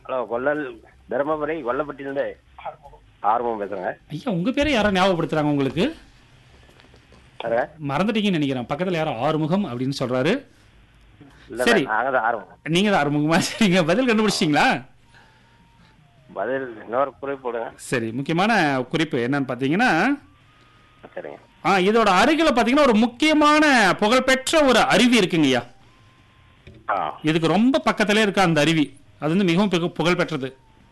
Hello கொல்லல் Dharmapuri கொல்லப்பட்டியிலேருந்து ஆர்வம் பேசுகிறேங்க ஐயா உங்க பேரை யாரோ ஞாபகப்படுத்துறாங்க உங்களுக்கு சாருங்க மறந்துட்டீங்கன்னு நினைக்கிறேன் பக்கத்துல யாரோ ஆறுமுகம் அப்படின்னு சொல்றாரு இல்லை சரி. நாங்கள் தான் ஆர்வம் நீங்க தான் ஆறுமுகமா சரிங்க பதில் கண்டுபிடிச்சிட்டீங்களா பதில் இன்னொரு குறிப்பு போடுங்க சரி முக்கியமான குறிப்பு என்னன்னு பார்த்தீங்கன்னா சரிங்க ஆ இதோட அருகில பார்த்தீங்கன்னா ஒரு முக்கியமான புகழ்பெற்ற ஒரு அருவி இருக்குங்கய்யா ஆ இதுக்கு ரொம்ப பக்கத்திலே இருக்க அந்த அருவி அது வந்து மிகவும் புக- புகழ்பெற்றது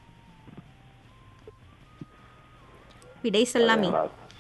விடை சொல்லாமே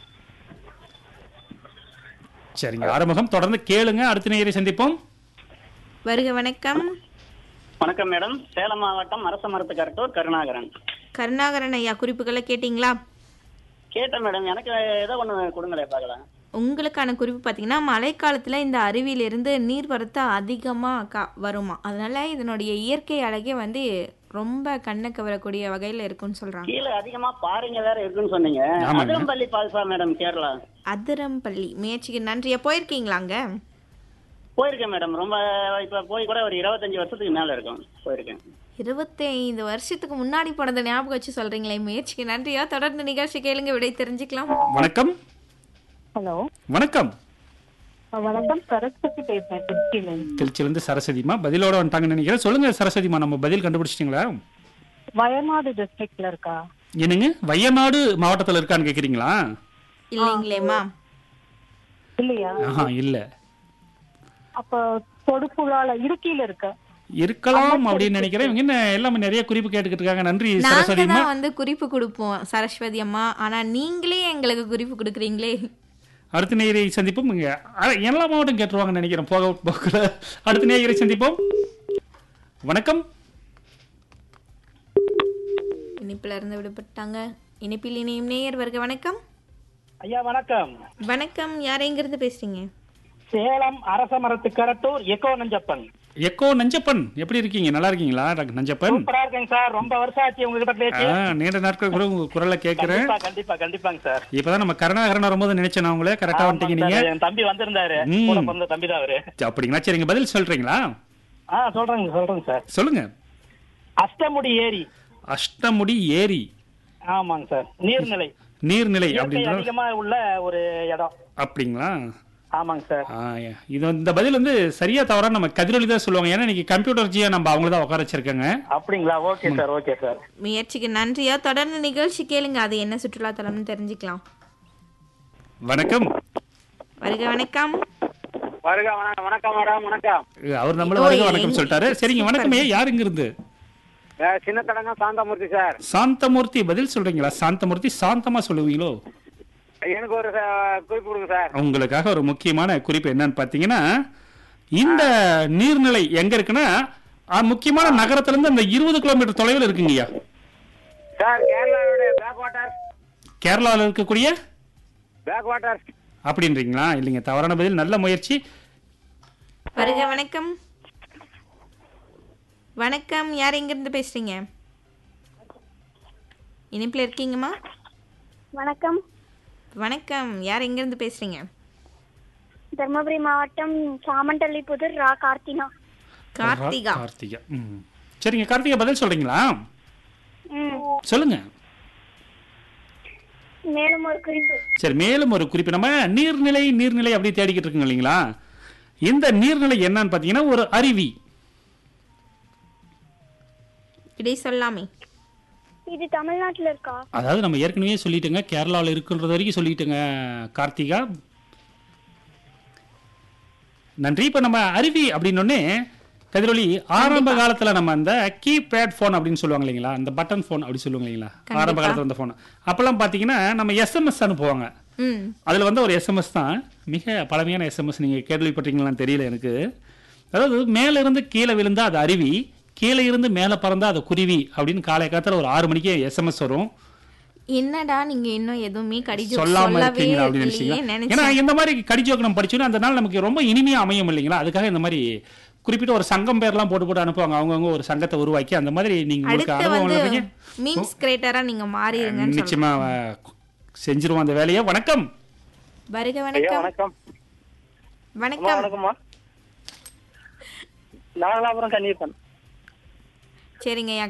சரிங்க ஆறுமுகம் தொடர்ந்து கேளுங்க அடுத்த நேயரை சந்திப்போம் வருக வணக்கம் வணக்கம் மேடம் சேலம் மாவட்டம் அரச மரத்து கரட்டூர் கருணாகரன் கருணாகரன் ஐயா குறிப்புகளை கேட்டிங்களா கேட்டேன் மேடம் எனக்கு ஏதோ ஒன்று கொடுங்களேன் பார்க்கலாம் உங்களுக்கான குறிப்பு பார்த்தீங்கன்னா மழைக்காலத்தில் இந்த அருவியிலிருந்து நீர்வரத்து அதிகமாக கா வருமா அதனால இதனுடைய இயற்கை அழகே வந்து ரொம்ப கண்ணை கவரக்கூடிய வகையில் இருக்குன்னு சொல்கிறாங்க கீழே அதிகமா பாறைங்க வேற இருக்குன்னு சொன்னீங்க ஆமாங்க. அதிரம்பள்ளி பால்சா மேடம் கேரளா அதிரம்பள்ளி முயற்சிக்கு நன்றியா போயிருக்கீங்களாங்க போயிருக்கேன் மேடம் ரொம்ப இப்ப போய் கூட ஒரு இருபத்தஞ்சு வருஷத்துக்கு மேல இருக்கும் போயிருக்கேன் இருபத்தி ஐந்து வருஷத்துக்கு முன்னாடி போனதை ஞாபகம் வச்சு சொல்றீங்களே முயற்சிக்கு நன்றியா தொடர்ந்து நிகழ்ச்சி கேளுங்க விடை தெரிஞ்சுக்கலாம் வணக்கம் ஹலோ வணக்கம் வணக்கம் சரஸ்வதி பேசுறேன் திருச்சியில திருச்சியிலேருந்து சரஸ்வதிமா பதிலோட வந்துட்டாங்கன்னு நினைக்கிறேன் சொல்லுங்க சரஸ்வதிமா நம்ம பதில் கண்டுபிடிச்சிட்டிங்களா வயநாடு டிஸ்ட்ரிக்ட்ல இருக்கா என்னங்க வயநாடு மாவட்டத்தில் இருக்கான்னு கேட்குறீங்களா இல்லைங்களேம்மா இல்லையா ஆஹா இல்லை அப்ப தொடுப்புழால இடுக்கியில இருக்க இருக்கலாம் அப்படின்னு நினைக்கிறேன் இவங்க என்ன எல்லாமே நிறைய குறிப்பு கேட்டுக்கிட்டு இருக்காங்க நன்றி நாங்க சரஸ்வதிமா தான் வந்து குறிப்பு கொடுப்போம் சரஸ்வதி அம்மா ஆனா நீங்களே எங்களுக்கு குறிப்பு கொடுக்குறீங்களே அடுத்த நேயரை சந்திப்போம் இங்க அ- எல்லா மாவட்டம் கேட்டுருவாங்கன்னு நினைக்கிறேன் போக போக்குல அடுத்த நேயரை சந்திப்போம் வணக்கம் இனிப்புல இருந்து விடுபட்டாங்க இனிப்பில் இனியும் நேயர் வருக வணக்கம் ஐயா வணக்கம் வணக்கம் யார் எங்கிருந்து பேசுறீங்க சேலம் அரச மரத்து கரட்டூர் எக்கோ நஞ்சப்பன் எக்கோ நஞ்சப்பன் எப்படி இருக்கீங்க நல்லா இருக்கீங்களா டாக்டர் நஞ்சப்பன் சூப்பரா இருக்கேங்க சார் ரொம்ப வருஷம் ஆச்சு உங்ககிட்ட பேசி ஆ, நீண்ட நாட்கள் கூட உங்க குரலை கேட்கிறேன் கண்டிப்பா கண்டிப்பா கண்டிப்பாங்க சார் இப்பதான் நம்ம கருணாகரன் வரும்போது நினைச்சேன் நான் உங்களே கரெக்டா வந்துட்டீங்க ஆமாங்க நீங்க சார், என் தம்பி வந்திருந்தாரு ம். கூட பிறந்த தம்பி தான் அவரு அப்படிங்களா சரிங்க பதில் சொல்றீங்களா ஆ சொல்றேங்க சொல்றேங்க சார் சொல்லுங்க அஷ்டமுடி ஏரி அஷ்டமுடி ஏரி ஆமாங்க சார் நீர்நிலை நீர்நிலை இயற்கை அப்படின்ற அதிகமா உள்ள ஒரு இடம் அப்படிங்களா ஆமாங்க சார் ஆ, இது இந்த பதில் வந்து சரியா தவறா நம்ம கதிரொலி தான் சொல்லுவாங்க ஏன்னா இன்னைக்கு கம்ப்யூட்டர் ஜியா நம்ம அவங்கள தான் உட்கார வச்சிருக்காங்க அப்படிங்களா ஓகே சார் ஓகே சார் முயற்சிக்கு நன்றியா தொடர்ந்து நிகழ்ச்சி கேளுங்க அது என்ன சுற்றுலா தலம்னு தெரிஞ்சுக்கலாம் வணக்கம் வருக வணக்கம் வருக வணக்கம் வணக்கம் மேடம் வணக்கம் அவர் நம்மள ஓ, வரைக்கும் வணக்கம் எங்க- சொல்லிட்டாரு சரிங்க வணக்கமே யார் இங்க இருந்து சின்ன தடங்க சாந்தமூர்த்தி சார் சாந்தமூர்த்தி பதில் சொல்றீங்களா சாந்தமூர்த்தி சாந்தமா சொல்லுவீங்களோ எனக்கு ஒரு குறிப்பு கொடுங்க சார் உங்களுக்காக ஒரு முக்கியமான குறிப்பு என்னன்னு பாத்தீங்கன்னா இந்த நீர்நிலை எங்க இருக்குன்னா ஆ, முக்கியமான நகரத்துல இருந்து அந்த இருபது கிலோமீட்டர் தொலைவில் இருக்குங்கய்யா சார் கேரளாவுடைய பேக் வாட்டர் கேரளாவில் இருக்கக்கூடிய பேக் வாட்டர் அப்படின்றீங்களா இல்லைங்க தவறான பதில் நல்ல முயற்சி வருக வணக்கம் வணக்கம் யார் எங்கிருந்து பேசுறீங்க இனிப்புல இருக்கீங்கம்மா வணக்கம் வணக்கம் யார் எங்கிருந்து பேசுறீங்க தர்மபுரி மாவட்டம் சாமண்டல்லிபுதூர் ரா கார்த்தினா கார்த்திகா கார்த்திகா ம். சரிங்க கார்த்திகா பதில் சொல்றீங்களா ம் சொல்லுங்க மேலும் ஒரு குறிப்பு சரி மேலும் ஒரு குறிப்பு நம்ம நீர்நிலை நீர்நிலை அப்படி தேடிக்கிட்டு இருக்குங்க இல்லைங்களா இந்த நீர்நிலை என்னன்னு பார்த்தீங்கன்னா ஒரு அருவி இடை சொல்லாமே இது தமிழ்நாட்டுல இருக்கா அதாவது நம்ம ஏற்கனவே சொல்லிட்டோங்க கேரளாவில் இருக்குன்றது வரைக்கும் சொல்லிட்டோங்க கார்த்திகா நன்றி இப்போ நம்ம அருவி அப்படின்னொன்னே கதிரொலி ஆரம்ப காலத்துல நம்ம அந்த கீபேட் ஃபோன் அப்படின்னு சொல்லுவாங்க இல்லைங்களா அந்த பட்டன் ஃபோன் அப்படி சொல்லுவாங்க இல்லைங்களா ஆரம்ப காலத்துல வந்த ஃபோன் அப்பெல்லாம் பார்த்தீங்கன்னா நம்ம எஸ்எம்எஸ் அனுப்புவாங்க ம் அதில் வந்து ஒரு எஸ்எம்எஸ் தான் மிக பழமையான எஸ்எம்எஸ் நீங்கள் கேள்விப்பட்டீங்களான்னு தெரியல எனக்கு அதாவது மேலே இருந்து கீழே விழுந்தா அது அருவி கீழே இருந்து மேலே பறந்தா அது குருவி அப்படின்னு காலை காலத்தில் ஒரு ஆறு மணிக்கு எஸ்எம்எஸ் வரும் என்னடா நீங்க இன்னும் எதுவுமே கடிஜோக் சொல்லாம சொல்லவே இருக்கீங்களா அப்படின்னு இல்லையே நினைச்சீங்க ஏன்னா நினைச்சேன் இந்த மாதிரி கடிஜோக்கு நம்ம படிச்சோன்னா அந்த நாள் நமக்கு ரொம்ப இனிமையா அமையும் இல்லைங்களா அதுக்காக இந்த மாதிரி குறிப்பிட்ட ஒரு சங்கம் பேர்லாம் போட்டு போட்டு அனுப்புவாங்க அவங்கவுங்க ஒரு சங்கத்தை உருவாக்கி அந்த மாதிரி நீங்க உங்களுக்கு அடுத்து அனுபவம் வந்து உள்ளவங்க மீம்ஸ் கிரியேட்டரா நீங்க மாறிடுங்கன்னு சொல்றேன் நிச்சயமா அஹ், செஞ்சிருவோம் அந்த வேலையை வணக்கம் வருக ஐயா வணக்கம் வணக்கம் அம்மா வணக்கம் வணக்கம்மா நாகலாபுரம் கன்னியப்பன் சரிங்க